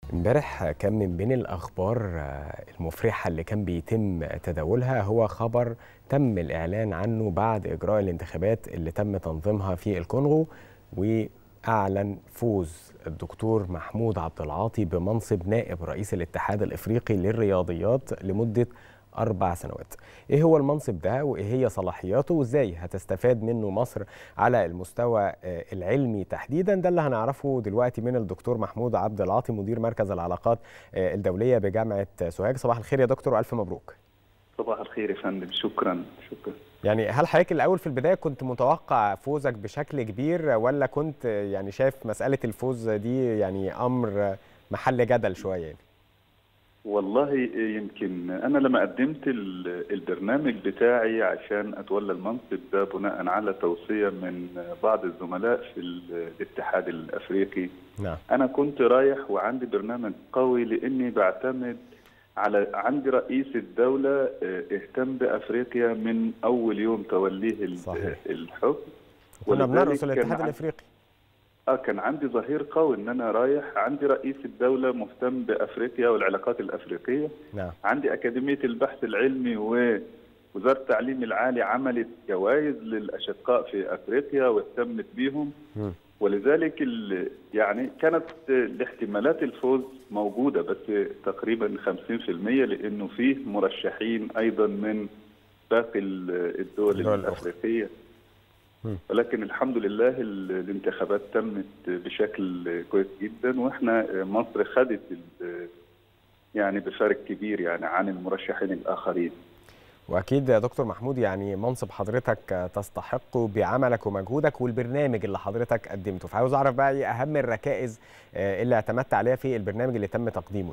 امبارح كان من بين الأخبار المفرحة اللي كان بيتم تداولها هو خبر تم الإعلان عنه بعد إجراء الانتخابات اللي تم تنظيمها في الكونغو وأعلن فوز الدكتور محمود عبد العاطي بمنصب نائب رئيس الاتحاد الإفريقي للرياضيات لمدة أربع سنوات إيه هو المنصب ده وإيه هي صلاحياته وإزاي هتستفاد منه مصر على المستوى العلمي تحديدا ده اللي هنعرفه دلوقتي من الدكتور محمود عبد العاطي مدير مركز العلاقات الدولية بجامعة سوهاج صباح الخير يا دكتور وألف مبروك صباح الخير يا فندم شكرا شكرا يعني هل حضرتك الأول في البداية كنت متوقع فوزك بشكل كبير ولا كنت يعني شايف مسألة الفوز دي يعني أمر محل جدل شوية يعني؟ والله يمكن انا لما قدمت البرنامج بتاعي عشان اتولى المنصب ده بناء على توصيه من بعض الزملاء في الاتحاد الافريقي نعم. انا كنت رايح وعندي برنامج قوي لاني بعتمد على عندي رئيس الدوله اهتم بافريقيا من اول يوم توليه صحيح. الحكم كنا بنرقص الاتحاد الافريقي اه كان عندي ظهير قوي ان انا رايح عندي رئيس الدوله مهتم بافريقيا والعلاقات الافريقيه نعم. عندي اكاديميه البحث العلمي ووزاره التعليم العالي عملت جوائز للاشقاء في افريقيا واهتمت بيهم م. ولذلك يعني كانت الاحتمالات الفوز موجوده بس تقريبا 50% لانه فيه مرشحين ايضا من باقي الدول الافريقيه ولكن الحمد لله الانتخابات تمت بشكل كويس جدا واحنا مصر خدت يعني بفارق كبير يعني عن المرشحين الاخرين. واكيد يا دكتور محمود يعني منصب حضرتك تستحقه بعملك ومجهودك والبرنامج اللي حضرتك قدمته فعاوز اعرف بقى ايه اهم الركائز اللي اعتمدت عليها في البرنامج اللي تم تقديمه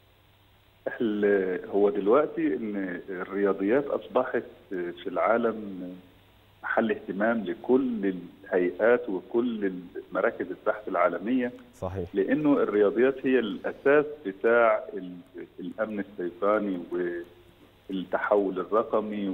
يعني. هو دلوقتي ان الرياضيات اصبحت في العالم محل اهتمام لكل الهيئات وكل مراكز البحث العالميه صحيح لانه الرياضيات هي الاساس بتاع الامن السيطراني والتحول الرقمي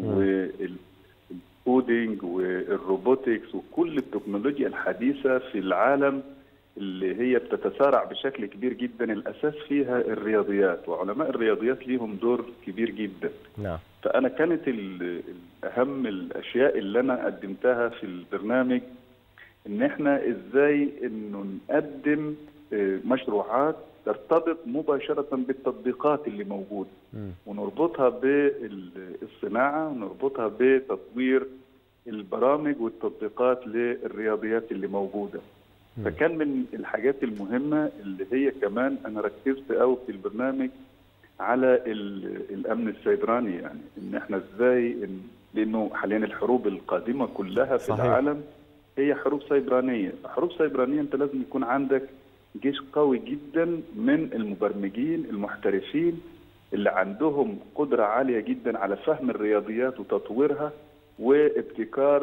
والكودينج والروبوتكس وكل التكنولوجيا الحديثه في العالم اللي هي بتتسارع بشكل كبير جدا الاساس فيها الرياضيات وعلماء الرياضيات ليهم دور كبير جدا نعم فانا كانت اهم الاشياء اللي انا قدمتها في البرنامج ان احنا ازاي انه نقدم مشروعات ترتبط مباشره بالتطبيقات اللي موجوده ونربطها بالصناعه ونربطها بتطوير البرامج والتطبيقات للرياضيات اللي موجوده فكان من الحاجات المهمه اللي هي كمان انا ركزت قوي في البرنامج على الامن السيبراني يعني ان احنا ازاي إن لانه حاليا الحروب القادمه كلها في صحيح. العالم هي حروب سيبرانيه، حروب سيبرانيه انت لازم يكون عندك جيش قوي جدا من المبرمجين المحترفين اللي عندهم قدره عاليه جدا على فهم الرياضيات وتطويرها وابتكار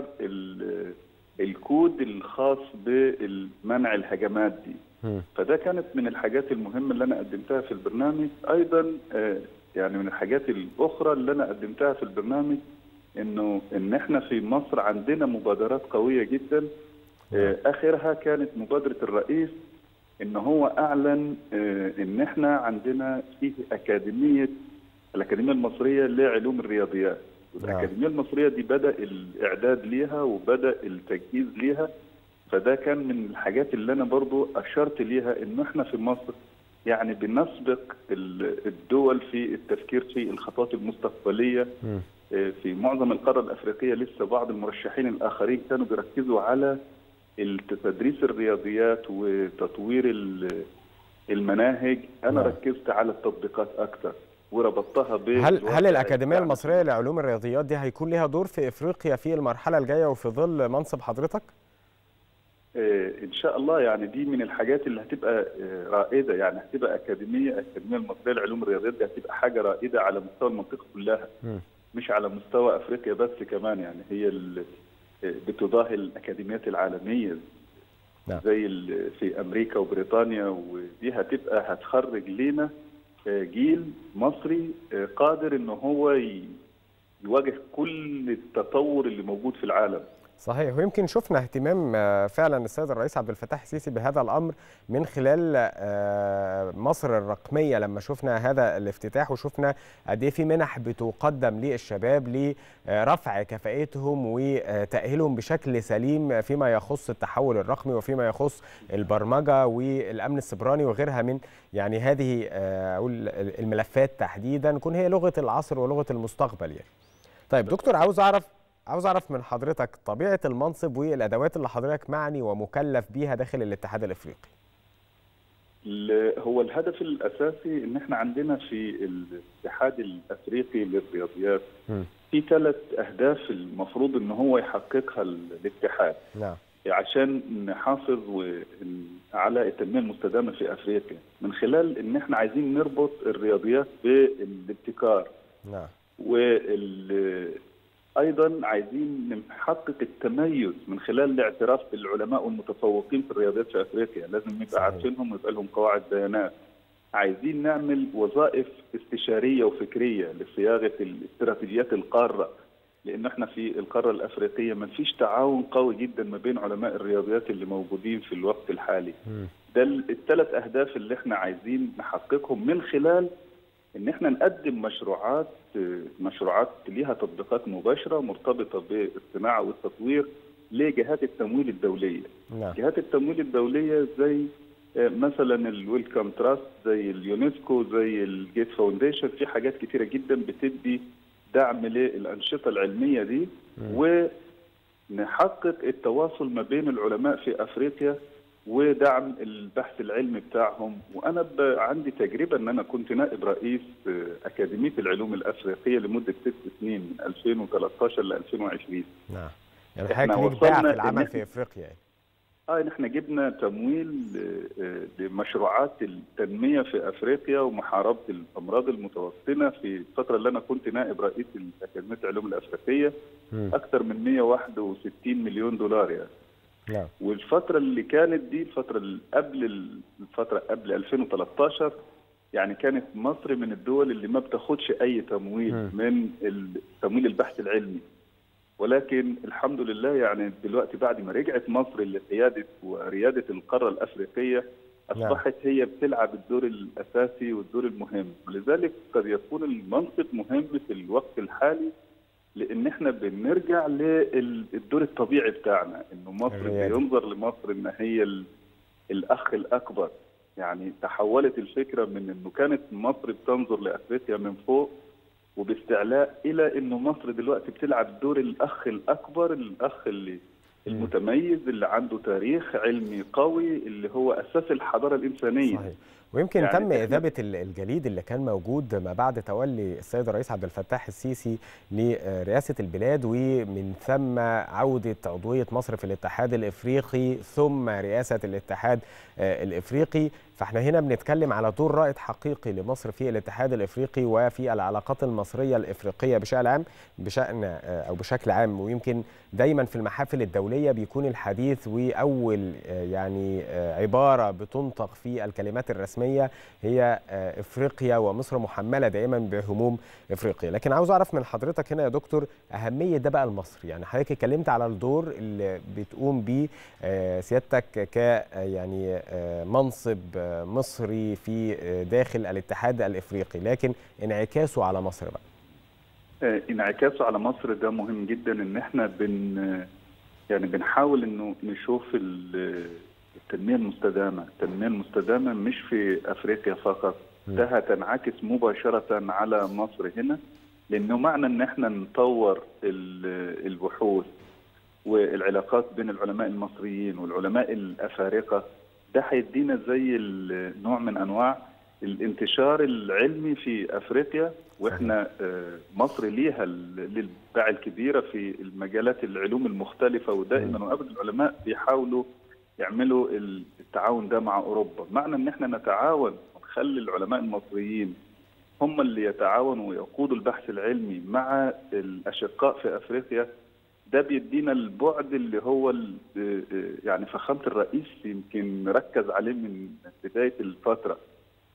الكود الخاص بمنع الهجمات دي. م. فده كانت من الحاجات المهمه اللي انا قدمتها في البرنامج ايضا يعني من الحاجات الاخرى اللي انا قدمتها في البرنامج انه ان احنا في مصر عندنا مبادرات قويه جدا اخرها كانت مبادره الرئيس ان هو اعلن ان احنا عندنا فيه اكاديميه الاكاديميه المصريه لعلوم الرياضيات والاكاديميه المصريه دي بدا الاعداد ليها وبدا التجهيز ليها فده كان من الحاجات اللي انا برضو اشرت ليها انه احنا في مصر يعني بنسبق الدول في التفكير في الخطوات المستقبليه م. في معظم القاره الافريقيه لسه بعض المرشحين الاخرين كانوا بيركزوا على تدريس الرياضيات وتطوير المناهج انا نعم. ركزت على التطبيقات اكثر وربطتها ب هل هل الاكاديميه المصريه لعلوم الرياضيات دي هيكون لها دور في افريقيا في المرحله الجايه وفي ظل منصب حضرتك؟ ان شاء الله يعني دي من الحاجات اللي هتبقى رائده يعني هتبقى اكاديميه الاكاديميه المصريه لعلوم الرياضيات دي هتبقى حاجه رائده على مستوى المنطقه كلها م. مش على مستوى افريقيا بس كمان يعني هي بتضاهي الاكاديميات العالميه نعم. زي في امريكا وبريطانيا ودي هتبقى هتخرج لنا جيل مصري قادر ان هو يواجه كل التطور اللي موجود في العالم صحيح ويمكن شفنا اهتمام فعلا السيد الرئيس عبد الفتاح السيسي بهذا الامر من خلال مصر الرقميه لما شفنا هذا الافتتاح وشفنا قد ايه في منح بتقدم للشباب لرفع كفاءتهم وتاهيلهم بشكل سليم فيما يخص التحول الرقمي وفيما يخص البرمجه والامن السيبراني وغيرها من يعني هذه الملفات تحديدا كون هي لغه العصر ولغه المستقبل يعني. طيب دكتور عاوز اعرف عاوز اعرف من حضرتك طبيعه المنصب والادوات اللي حضرتك معني ومكلف بيها داخل الاتحاد الافريقي. هو الهدف الاساسي ان احنا عندنا في الاتحاد الافريقي للرياضيات م. في ثلاث اهداف المفروض ان هو يحققها الاتحاد. نعم. عشان نحافظ على التنميه المستدامه في افريقيا من خلال ان احنا عايزين نربط الرياضيات بالابتكار. نعم. وال ايضا عايزين نحقق التميز من خلال الاعتراف بالعلماء والمتفوقين في الرياضيات في افريقيا لازم نبقى عارفينهم ويبقى لهم قواعد بيانات عايزين نعمل وظائف استشاريه وفكريه لصياغه الاستراتيجيات القاره لان احنا في القاره الافريقيه ما فيش تعاون قوي جدا ما بين علماء الرياضيات اللي موجودين في الوقت الحالي ده الثلاث اهداف اللي احنا عايزين نحققهم من خلال ان احنا نقدم مشروعات مشروعات ليها تطبيقات مباشره مرتبطه بالصناعه والتطوير لجهات التمويل الدوليه. نعم. جهات التمويل الدوليه زي مثلا الويلكم تراست زي اليونسكو زي الجيت فاونديشن في حاجات كتيره جدا بتدي دعم للانشطه العلميه دي ونحقق التواصل ما بين العلماء في افريقيا ودعم البحث العلمي بتاعهم وانا عندي تجربه ان انا كنت نائب رئيس اكاديميه العلوم الافريقيه لمده ست سنين من 2013 ل 2020 نعم يعني حضرتك ليك باع في العمل في افريقيا يعني. اه نحن جبنا تمويل لمشروعات التنميه في افريقيا ومحاربه الامراض المتوطنه في الفتره اللي انا كنت نائب رئيس اكاديميه العلوم الافريقيه م. اكثر من 161 مليون دولار يعني نعم. والفترة اللي كانت دي الفترة اللي قبل الفترة قبل 2013 يعني كانت مصر من الدول اللي ما بتاخدش أي تمويل م. من تمويل البحث العلمي ولكن الحمد لله يعني دلوقتي بعد ما رجعت مصر لقيادة وريادة القارة الأفريقية أصبحت هي بتلعب الدور الأساسي والدور المهم ولذلك قد يكون المنصب مهم في الوقت الحالي لان احنا بنرجع للدور الطبيعي بتاعنا انه مصر الريادة. بينظر لمصر ان هي الاخ الاكبر يعني تحولت الفكره من انه كانت مصر بتنظر لافريقيا من فوق وباستعلاء الى انه مصر دلوقتي بتلعب دور الاخ الاكبر الاخ اللي المتميز اللي عنده تاريخ علمي قوي اللي هو اساس الحضاره الانسانيه صحيح. ويمكن يعني تم إذابة الجليد اللي كان موجود ما بعد تولي السيد الرئيس عبد الفتاح السيسي لرئاسة البلاد ومن ثم عودة عضوية مصر في الاتحاد الإفريقي ثم رئاسة الاتحاد الإفريقي فاحنا هنا بنتكلم على دور رائد حقيقي لمصر في الاتحاد الافريقي وفي العلاقات المصريه الافريقيه بشكل عام بشان او بشكل عام ويمكن دايما في المحافل الدوليه بيكون الحديث واول يعني عباره بتنطق في الكلمات الرسميه هي افريقيا ومصر محمله دائما بهموم افريقيا لكن عاوز اعرف من حضرتك هنا يا دكتور اهميه ده بقى لمصر يعني حضرتك اتكلمت على الدور اللي بتقوم بيه سيادتك ك يعني منصب مصري في داخل الاتحاد الافريقي لكن انعكاسه على مصر بقى انعكاسه على مصر ده مهم جدا ان احنا بن يعني بنحاول انه نشوف التنميه المستدامه، التنميه المستدامه مش في افريقيا فقط، ده هتنعكس مباشره على مصر هنا لانه معنى ان احنا نطور البحوث والعلاقات بين العلماء المصريين والعلماء الافارقه ده هيدينا زي نوع من انواع الانتشار العلمي في افريقيا واحنا مصر ليها الابداع الكبيره في المجالات العلوم المختلفه ودائما وابدا العلماء بيحاولوا يعملوا التعاون ده مع اوروبا، معنى ان احنا نتعاون ونخلي العلماء المصريين هم اللي يتعاونوا ويقودوا البحث العلمي مع الاشقاء في افريقيا ده بيدينا البعد اللي هو يعني فخامه الرئيس يمكن ركز عليه من بدايه الفتره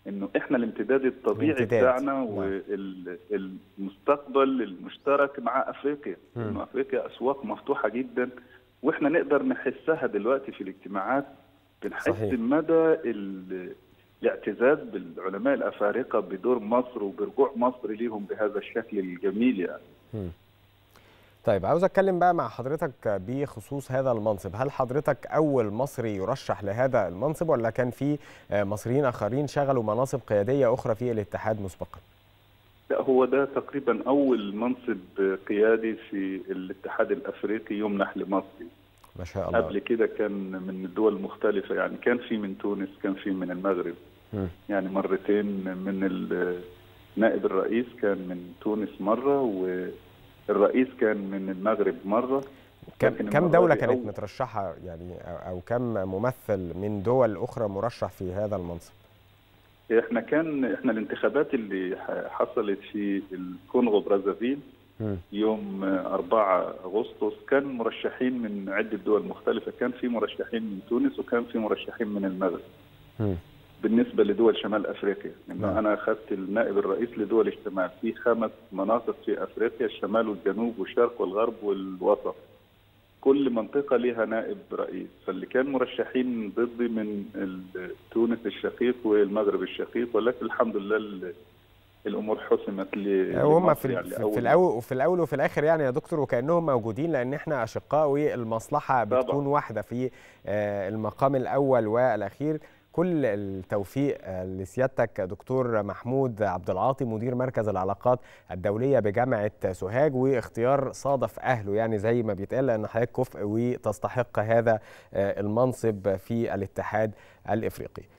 انه احنا الامتداد الطبيعي الامتداد. بتاعنا نعم. والمستقبل المشترك مع افريقيا مم. انه افريقيا اسواق مفتوحه جدا واحنا نقدر نحسها دلوقتي في الاجتماعات بنحس صحيح. مدى ال- الاعتزاز بالعلماء الافارقه بدور مصر وبرجوع مصر ليهم بهذا الشكل الجميل يعني مم. طيب عاوز اتكلم بقى مع حضرتك بخصوص هذا المنصب هل حضرتك اول مصري يرشح لهذا المنصب ولا كان في آه، مصريين اخرين شغلوا مناصب قياديه اخرى في الاتحاد مسبقا لا هو ده تقريبا اول منصب قيادي في الاتحاد الافريقي يمنح لمصري ما شاء الله قبل كده كان من دول مختلفة يعني كان في من تونس كان في من المغرب مم. يعني مرتين من ال- نائب الرئيس كان من تونس مرة والرئيس كان من المغرب مرة كم لكن كم المرة دوله دي كانت أول- مترشحه يعني أو- او كم ممثل من دول اخرى مرشح في هذا المنصب احنا كان احنا الانتخابات اللي ح- حصلت في الكونغو برازافيل مم. يوم 4 اغسطس كان مرشحين من عده دول مختلفه كان في مرشحين من تونس وكان في مرشحين من المغرب مم. بالنسبه لدول شمال افريقيا انه نعم. انا اخذت النائب الرئيس لدول الشمال في خمس مناطق في افريقيا الشمال والجنوب والشرق والغرب والوسط كل منطقة لها نائب رئيس فاللي كان مرشحين ضدي من ال- تونس الشقيق والمغرب الشقيق ولكن الحمد لله ال- الأمور حسمت ل- وهم لمصر في ال- يعني في لأول في الاول وفي الاول وفي الاخر يعني يا دكتور وكانهم موجودين لان احنا اشقاء والمصلحه طبعاً. بتكون واحده في آه، المقام الاول والاخير كل التوفيق آه، لسيادتك دكتور محمود عبد العاطي مدير مركز العلاقات الدوليه بجامعه سوهاج واختيار صادف اهله يعني زي ما بيتقال لان حضرتك كفء وتستحق هذا آه، المنصب في الاتحاد الافريقي